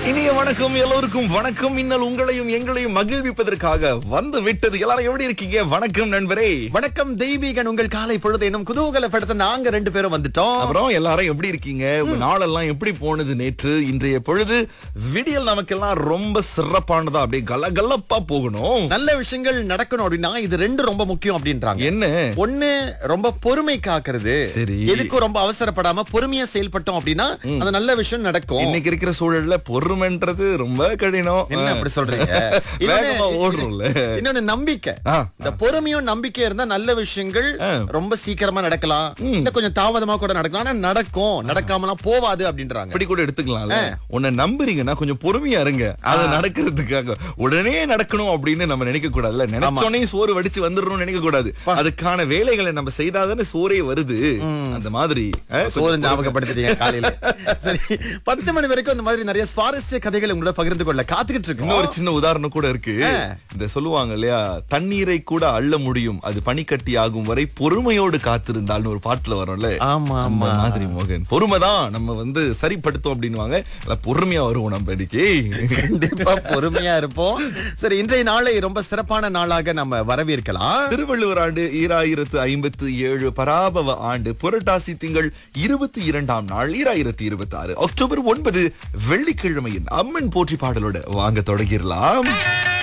இனிய வணக்கம் எல்லோருக்கும் வணக்கம் இன்னல் உங்களையும் எங்களையும் மகிழ்விப்பதற்காக வந்து விட்டது எல்லாரும் எப்படி இருக்கீங்க வணக்கம் நண்பரே வணக்கம் தெய்வீகன் உங்கள் காலை பொழுது என்னும் குதூகலப்படுத்த நாங்க ரெண்டு பேரும் வந்துட்டோம் அப்புறம் எல்லாரும் எப்படி இருக்கீங்க உங்க நாளெல்லாம் எப்படி போனது நேற்று இன்றைய பொழுது விடியல் நமக்கெல்லாம் ரொம்ப சிறப்பானதா அப்படியே கலகலப்பா போகணும் நல்ல விஷயங்கள் நடக்கணும் அப்படின்னா இது ரெண்டு ரொம்ப முக்கியம் அப்படின்றாங்க என்ன ஒண்ணு ரொம்ப பொறுமை காக்குறது சரி. எதுக்கும் ரொம்ப அவசரப்படாம பொறுமையா செயல்பட்டோம் அப்படின்னா அந்த நல்ல விஷயம் நடக்கும் இன்னைக்கு இருக்கிற சூழல்ல பொறுமைன்றது ரொம்ப கடினம் என்ன அப்படி சொல்றீங்க வேகமா இன்னொன்னு- ஓடுறோம்ல இன்னொன்னு நம்பிக்கை ஆ. இந்த பொறுமையும் நம்பிக்கை இருந்தா நல்ல விஷயங்கள் ரொம்ப சீக்கிரமா நடக்கலாம் இல்ல கொஞ்சம் தாமதமா கூட நடக்கலாம் ஆனா நடக்கும் நடக்காமலாம் போவாது அப்படின்றாங்க அப்படி கூட எடுத்துக்கலாம்ல உன்னை நம்புறீங்கன்னா கொஞ்சம் பொறுமையா இருங்க அது நடக்கிறதுக்காக உடனே நடக்கணும் அப்படின்னு நம்ம நினைக்க கூடாதுல்ல நினைச்சோனே சோறு வடிச்சு வந்துடணும்னு நினைக்க கூடாது அதுக்கான வேலைகளை நம்ம செய்தாதானே சோறே வருது அந்த மாதிரி அஹ், சோறு கொஞ்சம் ஞாபகப்படுத்திட்டீங்க காலையில சரி பத்து மணி வரைக்கும் இந்த மாதிரி நிறைய சுவாரஸ்ய கதைகள் உங்களோட பகிர்ந்து கொள்ள காத்துக்கிட்டு இருக்கோம் இன்னொரு சின்ன உதாரணம் கூட இருக்கு இந்த சொல்லுவாங்க இல்லையா தண்ணீரை கூட அள்ள முடியும் அது பனிக்கட்டி ஆகும் வரை பொறுமையோடு காத்திருந்தால்னு ஒரு பாட்டுல வரும்ல ஆமா அந்த ஆமா மாதிரி மோகன் பொறுமைதான் நம்ம வந்து சரிப்படுத்தும் அப்படின்னுவாங்க இல்ல பொறுமையா வருவோம் நம்ம இன்னைக்கு கண்டிப்பா பொறுமையா இருப்போம் சரி இன்றைய நாளை ரொம்ப சிறப்பான நாளாக நம்ம வரவேற்கலாம் திருவள்ளுவர் ஆண்டு ஈராயிரத்து ஐம்பத்து ஏழு பராபவ ஆண்டு புரட்டாசி திங்கள் இருபத்தி இரண்டாம் நாள் ஈராயிரத்தி இருபத்தி ஆறு அக்டோபர் ஒன்பது வெள்ளிக்கிழமையின் அம்மன் போற்றி பாடலோட வாங்க தொடங்கிடலாம்